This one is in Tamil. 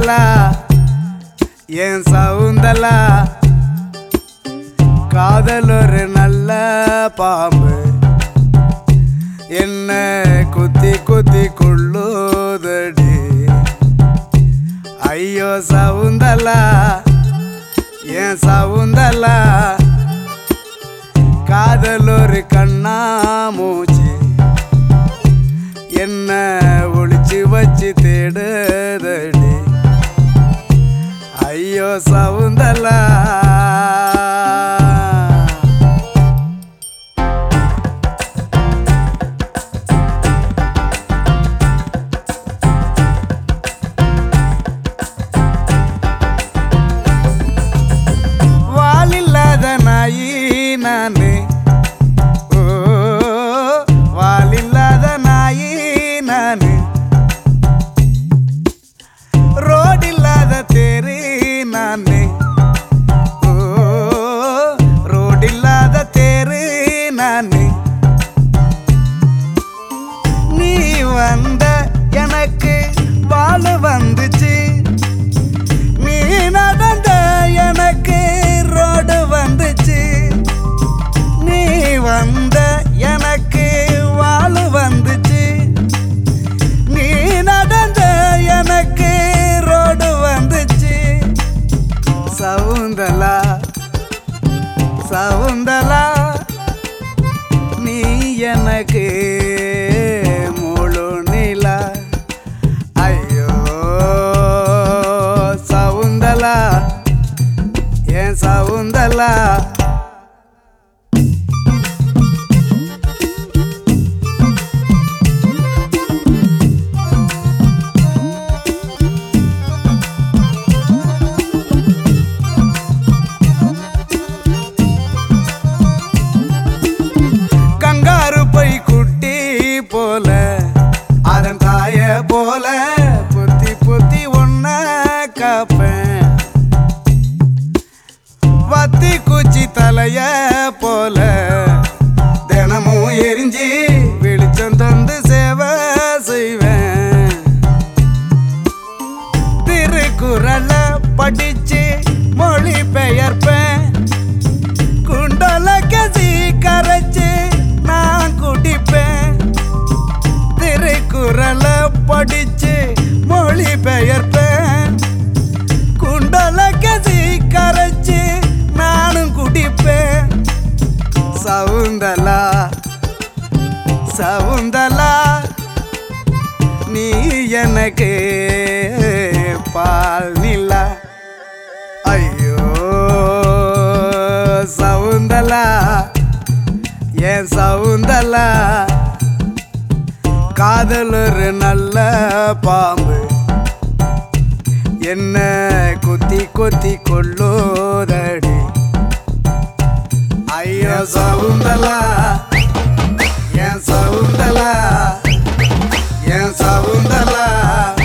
சவுந்தலா என் சவுந்தலா காதல் ஒரு நல்ல பாம்பு என்ன குத்தி குத்தி கொள்ளுதடி ஐயோ சவுந்தலா என் சவுந்தலா காதல் ஒரு கண்ணா மூச்சு என்ன ஒளிச்சு வச்சு தேடுதடி ஐயோ சவுந்தலா வாலில்லாத நாயி நானு ஓ வாலில்லாத நாயி நானு ரோடில்லாத தேரி நானு ஓ ரோடில்லாத தேரு நானு நீ வந்த எனக்கு வாழ வந்துச்சு நீ நடந்த எனக்கு ரோடு வந்துச்சு நீ வந்த எனக்கு வாழு வந்துச்சு நீ நடந்த எனக்கு ரோடு வந்துச்சு சவுந்தலா சவுந்தலா நீ எனக்கு முழு நிலா ஐயோ சவுந்தலா என் சவுந்தலா கங்காரு பை குட்டி போல அதன் தாய போல புத்தி புத்தி ஒன்ன காப்பேன் வத்தி குச்சி தலைய போல தினமும் எரிஞ்சி வெளிச்சம் தந்து சேவை செய்வேன் திருக்குறளை படிச்சு மொழி பெயர்ப்பேன் குண்டல கசி கரைச்சு நான் குடிப்பேன் திருக்குறளை படிச்சு மொழி பெயர்ப்பேன் குண்டல கசி கரைச்சு நானும் குடிப்பேன் சவுந்தலா சவுந்தலா நீ எனக்கு பால் நிலா ஐயோ சவுந்தலா என் சவுந்தலா காதல் ஒரு நல்ல பாம்பு என்ன கொத்தி கொத்தி கொள்ளோதடி ஐயோ சவுந்தலா என் சவுந்தலா என் சவுந்தலா